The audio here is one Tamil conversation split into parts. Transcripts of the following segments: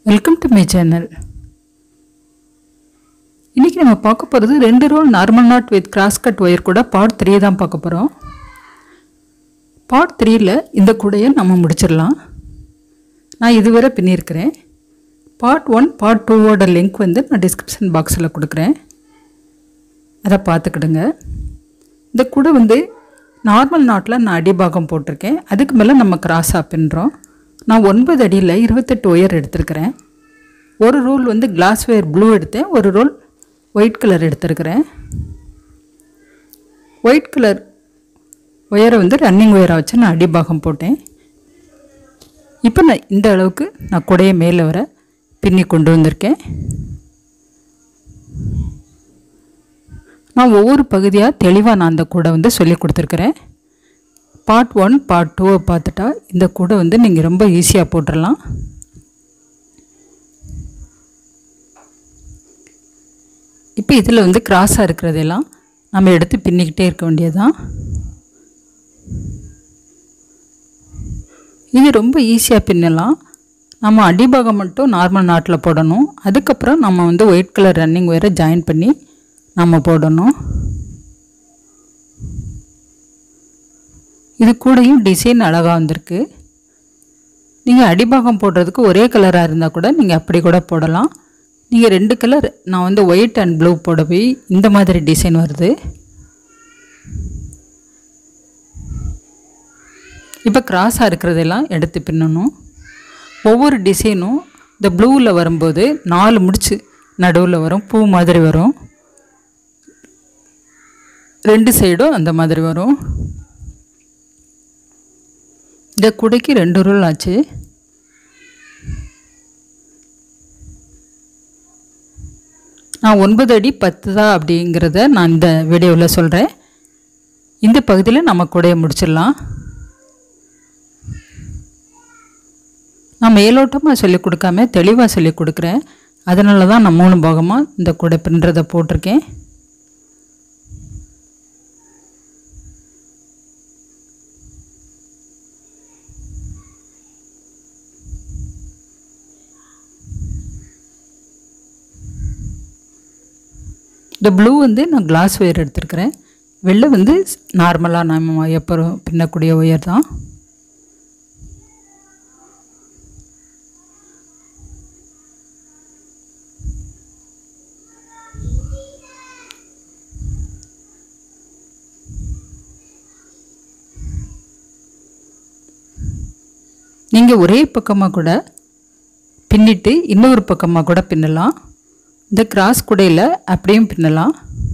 வெல்கம் டு மை சேனல் இன்றைக்கி நம்ம பார்க்க போகிறது ரெண்டு roll normal knot with cross cut wire கூட பார்ட் த்ரீ தான் பார்க்க போகிறோம் பார்ட் த்ரீயில் இந்த கூடையை நம்ம முடிச்சிடலாம் நான் இதுவரை பின்னியிருக்கிறேன் பார்ட் ஒன் பார்ட் டூவோட லிங்க் வந்து நான் டிஸ்கிரிப்ஷன் பாக்ஸில் கொடுக்குறேன் அதை பார்த்துக்கிடுங்க இந்த கூடை வந்து நார்மல் நாட்டில் நான் அடிபாகம் போட்டிருக்கேன் அதுக்கு மேலே நம்ம கிராஸாக பின்னுறோம் நான் ஒன்பது அடியில் இருபத்தெட்டு ஒயர் எடுத்திருக்கிறேன் ஒரு ரோல் வந்து கிளாஸ் ஒயர் ப்ளூ எடுத்தேன் ஒரு ரோல் ஒயிட் கலர் எடுத்திருக்கிறேன் ஒயிட் கலர் ஒயரை வந்து ரன்னிங் ஒயராக வச்சு நான் அடிபாகம் போட்டேன் இப்போ நான் இந்த அளவுக்கு நான் குடையை மேலே வர பின்னி கொண்டு வந்திருக்கேன் நான் ஒவ்வொரு பகுதியாக தெளிவாக நான் அந்த கூடை வந்து சொல்லி கொடுத்துருக்குறேன் பார்ட் ஒன் பார்ட் டூவை பார்த்துட்டா இந்த கூடை வந்து நீங்கள் ரொம்ப ஈஸியாக போட்டுடலாம் இப்போ இதில் வந்து கிராஸாக இருக்கிறதெல்லாம் நம்ம எடுத்து பின்னிக்கிட்டே இருக்க வேண்டியதுதான் இது ரொம்ப ஈஸியாக பின்னலாம் நம்ம அடிபாகம் மட்டும் நார்மல் நாட்டில் போடணும் அதுக்கப்புறம் நம்ம வந்து ஒயிட் கலர் ரன்னிங் ஒயரை ஜாயின் பண்ணி நம்ம போடணும் இது கூடயும் டிசைன் அழகாக வந்திருக்கு நீங்கள் அடிபாகம் போடுறதுக்கு ஒரே கலராக இருந்தால் கூட நீங்கள் அப்படி கூட போடலாம் நீங்கள் ரெண்டு கலர் நான் வந்து ஒயிட் அண்ட் ப்ளூ போட போய் இந்த மாதிரி டிசைன் வருது இப்போ கிராஸாக இருக்கிறதெல்லாம் எடுத்து பின்னணும் ஒவ்வொரு டிசைனும் இந்த ப்ளூவில் வரும்போது நாலு முடிச்சு நடுவில் வரும் பூ மாதிரி வரும் ரெண்டு சைடும் அந்த மாதிரி வரும் இந்த குடைக்கு ரெண்டு ரோல் ஆச்சு நான் ஒன்பது அடி பத்து தான் அப்படிங்கிறத நான் இந்த வீடியோவில் சொல்கிறேன் இந்த பகுதியில் நம்ம குடையை முடிச்சிடலாம் நான் மேலோட்டமாக சொல்லிக் கொடுக்காம தெளிவாக சொல்லிக் கொடுக்குறேன் அதனால தான் நான் மூணு பாகமாக இந்த குடை பின்னுறதை போட்டிருக்கேன் இந்த ப்ளூ வந்து நான் கிளாஸ் ஒயர் எடுத்திருக்கிறேன் வெள்ளை வந்து நார்மலாக நம்ம எப்போ பின்னக்கூடிய ஒயர் தான் நீங்கள் ஒரே பக்கமாக கூட பின்னிட்டு இன்னொரு பக்கமாக கூட பின்னலாம் இந்த கிராஸ் குடையில் அப்படியும் பின்னலாம்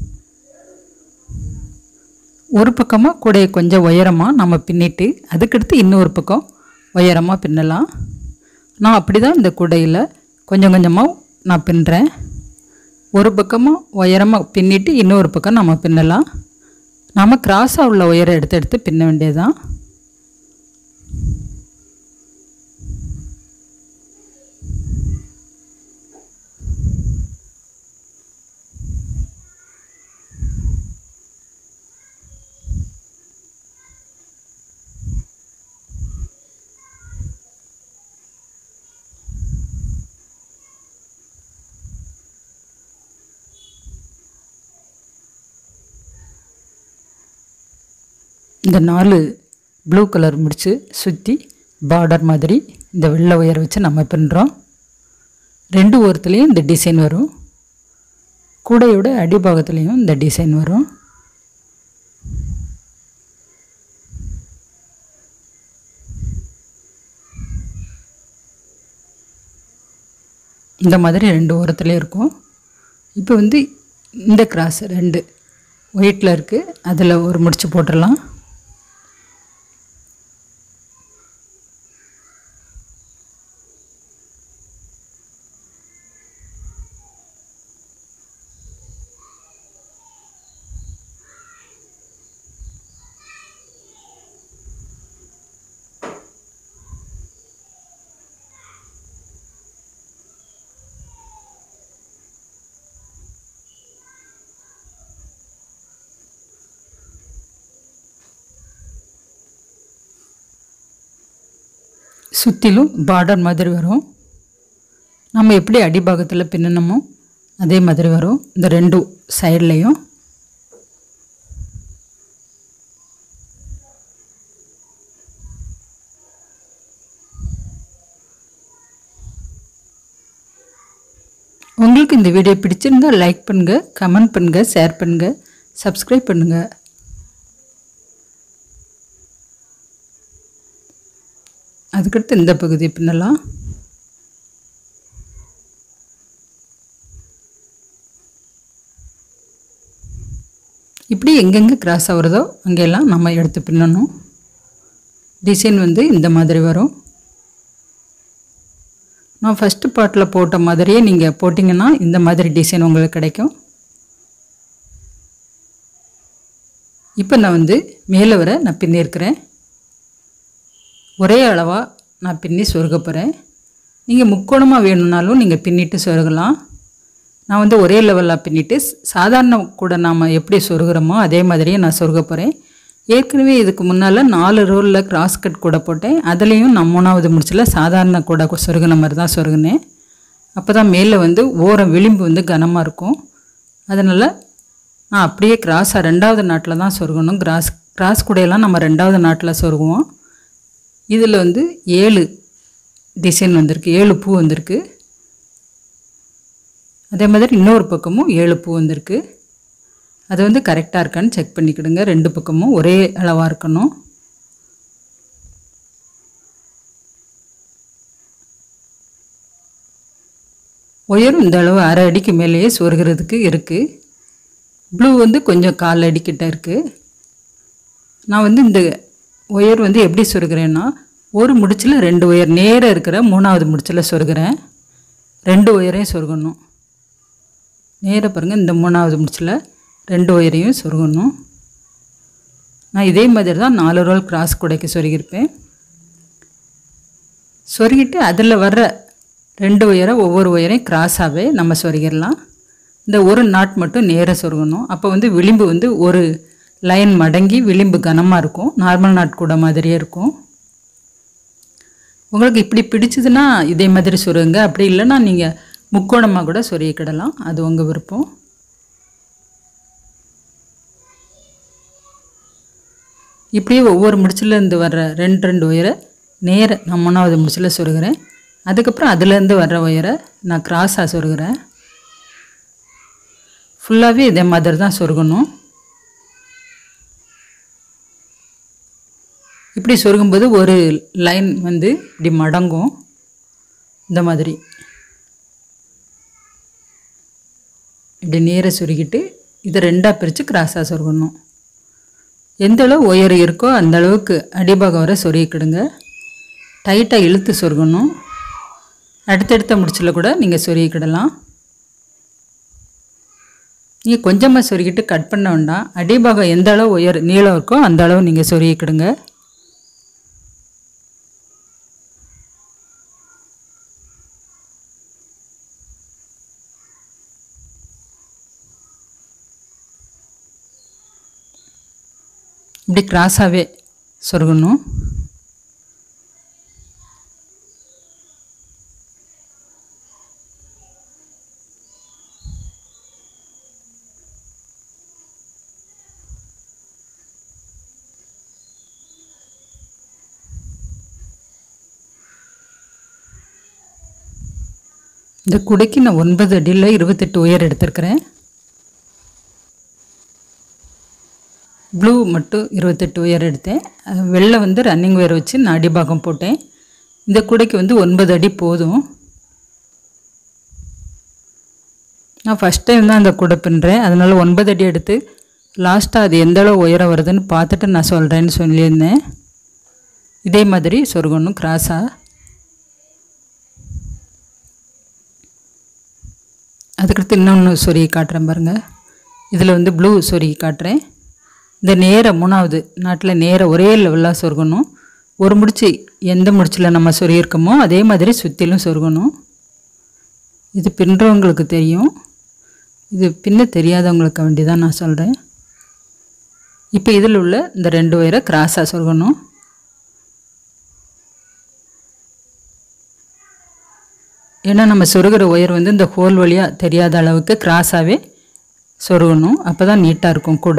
ஒரு பக்கமாக குடையை கொஞ்சம் உயரமாக நம்ம பின்னிட்டு அதுக்கடுத்து இன்னொரு பக்கம் உயரமாக பின்னலாம் நான் அப்படி தான் இந்த குடையில் கொஞ்சம் கொஞ்சமாக நான் பின்னுறேன் ஒரு பக்கமாக உயரமாக பின்னிட்டு இன்னொரு பக்கம் நம்ம பின்னலாம் நாம் கிராஸாக உள்ள உயரம் எடுத்து எடுத்து பின்ன வேண்டியதுதான் இந்த நாலு ப்ளூ கலர் முடிச்சு சுற்றி பார்டர் மாதிரி இந்த வெள்ளை உயர் வச்சு நம்ம பின்னுறோம் ரெண்டு ஓரத்துலேயும் இந்த டிசைன் வரும் கூடையோட அடிபாகத்துலேயும் இந்த டிசைன் வரும் இந்த மாதிரி ரெண்டு ஓரத்துலேயும் இருக்கும் இப்போ வந்து இந்த கிராஸ் ரெண்டு ஒயிட்டில் இருக்குது அதில் ஒரு முடிச்சு போட்டுடலாம் சுற்றிலும் பார்டர் மாதிரி வரும் நம்ம எப்படி அடிபாகத்தில் பின்னணுமோ அதே மாதிரி வரும் இந்த ரெண்டு சைட்லேயும் உங்களுக்கு இந்த வீடியோ பிடிச்சிருந்தா லைக் பண்ணுங்கள் கமெண்ட் பண்ணுங்கள் ஷேர் பண்ணுங்கள் சப்ஸ்கிரைப் பண்ணுங்கள் அதுக்கடுத்து இந்த பகுதி பின்னலாம் இப்படி எங்கெங்கே கிராஸ் ஆகுறதோ அங்கெல்லாம் நம்ம எடுத்து பின்னணும் டிசைன் வந்து இந்த மாதிரி வரும் நான் ஃபஸ்ட்டு பாட்டில் போட்ட மாதிரியே நீங்கள் போட்டிங்கன்னா இந்த மாதிரி டிசைன் உங்களுக்கு கிடைக்கும் இப்போ நான் வந்து மேலே வர நான் பின்னிருக்கிறேன் ஒரே அளவாக நான் பின்னி சொருக போகிறேன் நீங்கள் முக்கோணமாக வேணும்னாலும் நீங்கள் பின்னிட்டு சொருகலாம் நான் வந்து ஒரே லெவலில் பின்னிட்டு சாதாரண கூட நாம் எப்படி சொருகிறோமோ அதே மாதிரியே நான் சொருக போகிறேன் ஏற்கனவே இதுக்கு முன்னால் நாலு ரோலில் கிராஸ் கட் கூட போட்டேன் அதுலேயும் நான் மூணாவது முடிச்சில் சாதாரண கூட சொருகின மாதிரி தான் சொருகினேன் அப்போ தான் மேலே வந்து ஓரம் விளிம்பு வந்து கனமாக இருக்கும் அதனால் நான் அப்படியே கிராஸாக ரெண்டாவது நாட்டில் தான் சொருகணும் கிராஸ் கிராஸ் கூடையெல்லாம் நம்ம ரெண்டாவது நாட்டில் சொருகுவோம் இதில் வந்து ஏழு டிசைன் வந்திருக்கு ஏழு பூ வந்திருக்கு அதே மாதிரி இன்னொரு பக்கமும் ஏழு பூ வந்திருக்கு அது வந்து கரெக்டாக இருக்கான்னு செக் பண்ணிக்கிடுங்க ரெண்டு பக்கமும் ஒரே அளவாக இருக்கணும் உயரம் இந்த அளவு அரை அடிக்கு மேலேயே சொருகிறதுக்கு இருக்குது ப்ளூ வந்து கொஞ்சம் கால் அடிக்கிட்ட இருக்குது நான் வந்து இந்த ஒயர் வந்து எப்படி சொருகிறேன்னா ஒரு முடிச்சில் ரெண்டு ஒயர் நேராக இருக்கிற மூணாவது முடிச்சில் சொருகிறேன் ரெண்டு ஒயரையும் சொருகணும் நேராக பாருங்கள் இந்த மூணாவது முடிச்சில் ரெண்டு ஒயரையும் சொருகணும் நான் இதே மாதிரி தான் நாலு ரோல் கிராஸ் குடைக்கு சொருகியிருப்பேன் சொருகிட்டு அதில் வர்ற ரெண்டு ஒயரை ஒவ்வொரு ஒயரையும் கிராஸாகவே நம்ம சொருகிடலாம் இந்த ஒரு நாட் மட்டும் நேராக சொருகணும் அப்போ வந்து விளிம்பு வந்து ஒரு லைன் மடங்கி விளிம்பு கனமாக இருக்கும் நார்மல் நாட் கூட மாதிரியே இருக்கும் உங்களுக்கு இப்படி பிடிச்சதுன்னா இதே மாதிரி சொருங்க அப்படி இல்லைன்னா நீங்கள் முக்கோணமாக கூட சொருகிக்கிடலாம் அது உங்கள் விருப்பம் இப்படியே ஒவ்வொரு முடிச்சிலேருந்து வர்ற ரெண்டு ரெண்டு ஒயரை நேர நான் மூணாவது முடிச்சில் சொருகிறேன் அதுக்கப்புறம் அதுலேருந்து வர்ற ஒயரை நான் கிராஸாக சொருகிறேன் ஃபுல்லாகவே இதே மாதிரி தான் சொருகணும் இப்படி சொருகும்போது ஒரு லைன் வந்து இப்படி மடங்கும் இந்த மாதிரி இப்படி நேர சொருகிட்டு இதை ரெண்டாக பிரித்து கிராஸாக சொருகணும் எந்த அளவு உயரம் இருக்கோ அந்த அளவுக்கு அடிபாகம் வரை சொருகிக்கிடுங்க டைட்டாக இழுத்து சொருகணும் அடுத்தடுத்த முடிச்சில் கூட நீங்கள் சொருகிக்கிடலாம் நீங்கள் கொஞ்சமாக சொருகிட்டு கட் பண்ண வேண்டாம் அடிபாகம் எந்த அளவு உயர் நீளம் இருக்கோ அந்த அளவு நீங்கள் சொருகிக்கிடுங்க இப்படி கிராஸாகவே சொருகணும் இந்த குடைக்கு நான் ஒன்பது அடியில் இருபத்தெட்டு உயர் எடுத்திருக்கிறேன் ப்ளூ மட்டும் இருபத்தெட்டு உயர் எடுத்தேன் அஹ் வெள்ளை வந்து ரன்னிங் ஒயர் வச்சு நான் அடிபாகம் போட்டேன் இந்த கூடைக்கு வந்து ஒன்பது அடி போதும் நான் ஃபஸ்ட் டைம் தான் அந்த கூடை பின்னுறேன் அதனால் ஒன்பது அடி எடுத்து லாஸ்ட்டாக அது எந்த அளவு உயரம் வருதுன்னு பார்த்துட்டு நான் சொல்கிறேன்னு சொல்லியிருந்தேன் இதே மாதிரி சொருகணும் கிராஸாக அதுக்கடுத்து இன்னொன்று சொருகி காட்டுறேன் பாருங்கள் இதில் வந்து ப்ளூ சொருகி காட்டுறேன் இந்த நேர மூணாவது நாட்டில் நேர ஒரே லெவலாக சொருகணும் ஒரு முடிச்சு எந்த முடிச்சில் நம்ம சொருகியிருக்கோமோ அதே மாதிரி சுற்றிலும் சொருகணும் இது பின்னுறவங்களுக்கு தெரியும் இது பின்ன தெரியாதவங்களுக்கு வேண்டி தான் நான் சொல்கிறேன் இப்போ இதில் உள்ள இந்த ரெண்டு வயரை கிராஸாக சொருகணும் ஏன்னா நம்ம சொருகிற ஒயர் வந்து இந்த ஹோல் வழியாக தெரியாத அளவுக்கு கிராஸாகவே சொருகணும் அப்போ தான் நீட்டாக இருக்கும் கூட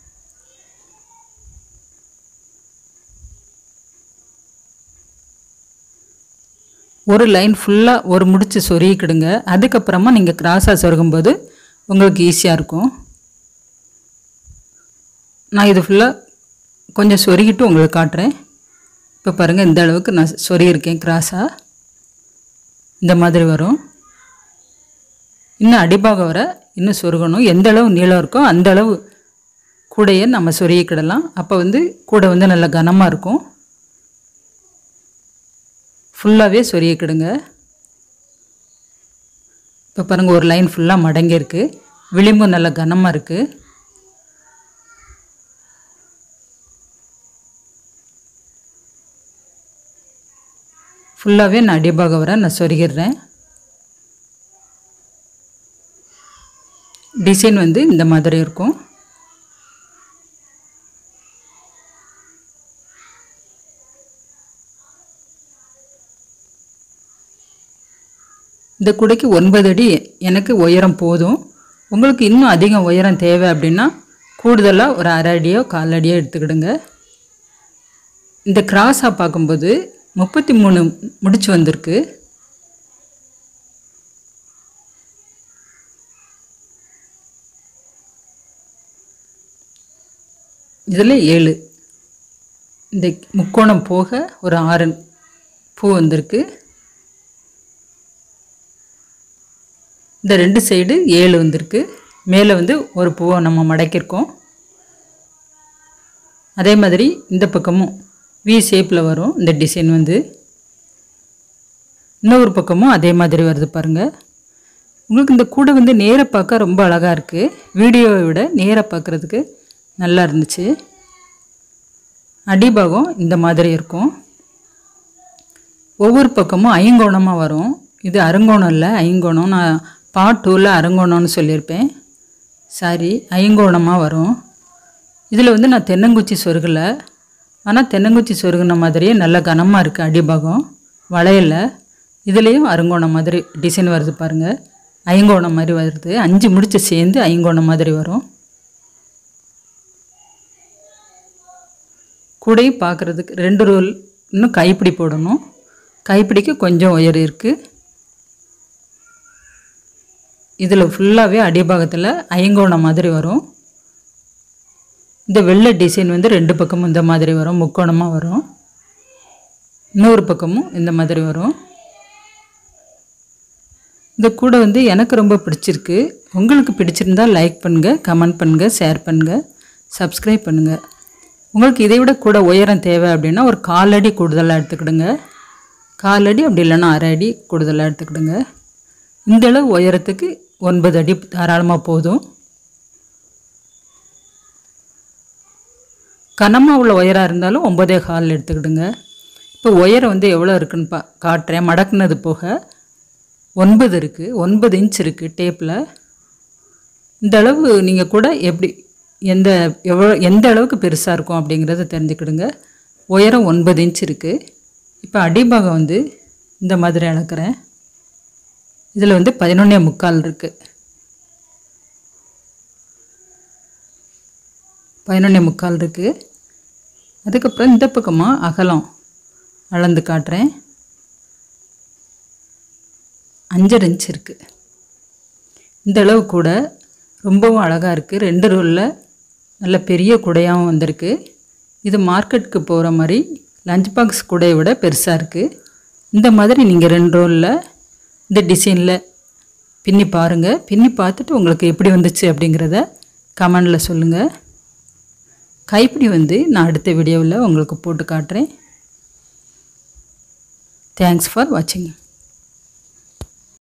ஒரு லைன் ஃபுல்லாக ஒரு முடிச்சு சொருகிக்கிடுங்க அதுக்கப்புறமா நீங்கள் கிராஸாக சொருகும்போது உங்களுக்கு ஈஸியாக இருக்கும் நான் இது ஃபுல்லாக கொஞ்சம் சொருகிட்டு உங்களுக்கு காட்டுறேன் இப்போ பாருங்கள் இந்த அளவுக்கு நான் சொருகியிருக்கேன் கிராஸாக இந்த மாதிரி வரும் இன்னும் அடிபாகம் வர இன்னும் சொருகணும் எந்த அளவு நீளம் இருக்கோ அந்த அளவு கூடையை நம்ம சொருகிக்கிடலாம் அப்போ வந்து கூடை வந்து நல்ல கனமாக இருக்கும் ஃபுல்லாகவே சொருகிக்கிடுங்க இப்போ பாருங்கள் ஒரு லைன் ஃபுல்லாக மடங்கியிருக்கு விளிம்பு நல்ல கனமாக இருக்குது ஃபுல்லாகவே நான் அடிபாகம் வர நான் சொருகிடுறேன் டிசைன் வந்து இந்த மாதிரி இருக்கும் இந்த குடைக்கு ஒன்பது அடி எனக்கு உயரம் போதும் உங்களுக்கு இன்னும் அதிகம் உயரம் தேவை அப்படின்னா கூடுதலாக ஒரு அரை அடியோ கால் அடியோ எடுத்துக்கிடுங்க இந்த கிராஸாக பார்க்கும்போது முப்பத்தி மூணு முடிச்சு வந்திருக்கு இதில் ஏழு இந்த முக்கோணம் போக ஒரு ஆறு பூ வந்திருக்கு இந்த ரெண்டு சைடு ஏழு வந்திருக்கு மேலே வந்து ஒரு பூவை நம்ம மடக்கியிருக்கோம் அதே மாதிரி இந்த பக்கமும் வி ஷேப்பில் வரும் இந்த டிசைன் வந்து இன்னொரு பக்கமும் அதே மாதிரி வருது பாருங்கள் உங்களுக்கு இந்த கூடை வந்து நேராக பார்க்க ரொம்ப அழகாக இருக்குது வீடியோவை விட நேராக பார்க்குறதுக்கு நல்லா இருந்துச்சு அடிபாகம் இந்த மாதிரி இருக்கும் ஒவ்வொரு பக்கமும் ஐங்கோணமாக வரும் இது அருங்கோணம் இல்லை ஐங்கோணம் நான் பார்ட் டூவில் அருங்கோணம்னு சொல்லியிருப்பேன் சாரி ஐங்கோணமாக வரும் இதில் வந்து நான் தென்னங்குச்சி சொருகலை ஆனால் தென்னங்குச்சி சொருகின மாதிரியே நல்ல கனமாக இருக்குது அடிபாகம் வளையல இதுலேயும் அருங்கோணம் மாதிரி டிசைன் வருது பாருங்கள் ஐங்கோணம் மாதிரி வருது அஞ்சு முடிச்சு சேர்ந்து ஐங்கோணம் மாதிரி வரும் கூடையும் பார்க்குறதுக்கு ரெண்டு ரோல் இன்னும் கைப்பிடி போடணும் கைப்பிடிக்கு கொஞ்சம் உயர் இருக்குது இதில் ஃபுல்லாகவே அடிபாகத்தில் ஐங்கோணம் மாதிரி வரும் இந்த வெள்ளை டிசைன் வந்து ரெண்டு பக்கமும் இந்த மாதிரி வரும் முக்கோணமாக வரும் இன்னொரு பக்கமும் இந்த மாதிரி வரும் இந்த கூடை வந்து எனக்கு ரொம்ப பிடிச்சிருக்கு உங்களுக்கு பிடிச்சிருந்தா லைக் பண்ணுங்கள் கமெண்ட் பண்ணுங்கள் ஷேர் பண்ணுங்கள் சப்ஸ்கிரைப் பண்ணுங்கள் உங்களுக்கு இதை விட கூட உயரம் தேவை அப்படின்னா ஒரு கால் அடி கூடுதலாக எடுத்துக்கிடுங்க கால் அடி அப்படி இல்லைன்னா அரை அடி கூடுதலாக எடுத்துக்கிடுங்க இந்த அளவு உயரத்துக்கு ஒன்பது அடி தாராளமாக போதும் கனமாக உள்ள உயராக இருந்தாலும் ஒம்பதே கால் எடுத்துக்கிடுங்க இப்போ உயரம் வந்து எவ்வளோ இருக்குன்னு பா காட்டுறேன் மடக்குனது போக ஒன்பது இருக்குது ஒன்பது இன்ச் இருக்குது டேப்பில் இந்த அளவு நீங்கள் கூட எப்படி எந்த எவ்வளோ எந்த அளவுக்கு பெருசாக இருக்கும் அப்படிங்கிறத தெரிஞ்சுக்கிடுங்க உயரம் ஒன்பது இன்ச் இருக்குது இப்போ அடிபாகம் வந்து இந்த மாதிரி அளக்கிறேன் இதில் வந்து பதினொன்னே முக்கால் இருக்குது பதினொன்னே முக்கால் இருக்குது அதுக்கப்புறம் இந்த பக்கமாக அகலம் அளந்து காட்டுறேன் அஞ்சரை இன்ச் இருக்குது இந்த அளவு கூட ரொம்பவும் அழகாக இருக்குது ரெண்டு ரோலில் நல்ல பெரிய குடையாகவும் வந்திருக்கு இது மார்க்கெட்டுக்கு போகிற மாதிரி லஞ்ச் பாக்ஸ் கூடையை விட பெருசாக இருக்குது இந்த மாதிரி நீங்கள் ரெண்டு ரோலில் இந்த டிசைனில் பின்னி பாருங்கள் பின்னி பார்த்துட்டு உங்களுக்கு எப்படி வந்துச்சு அப்படிங்கிறத கமெண்டில் சொல்லுங்கள் கைப்பிடி வந்து நான் அடுத்த வீடியோவில் உங்களுக்கு போட்டு காட்டுறேன் தேங்க்ஸ் ஃபார் வாட்சிங்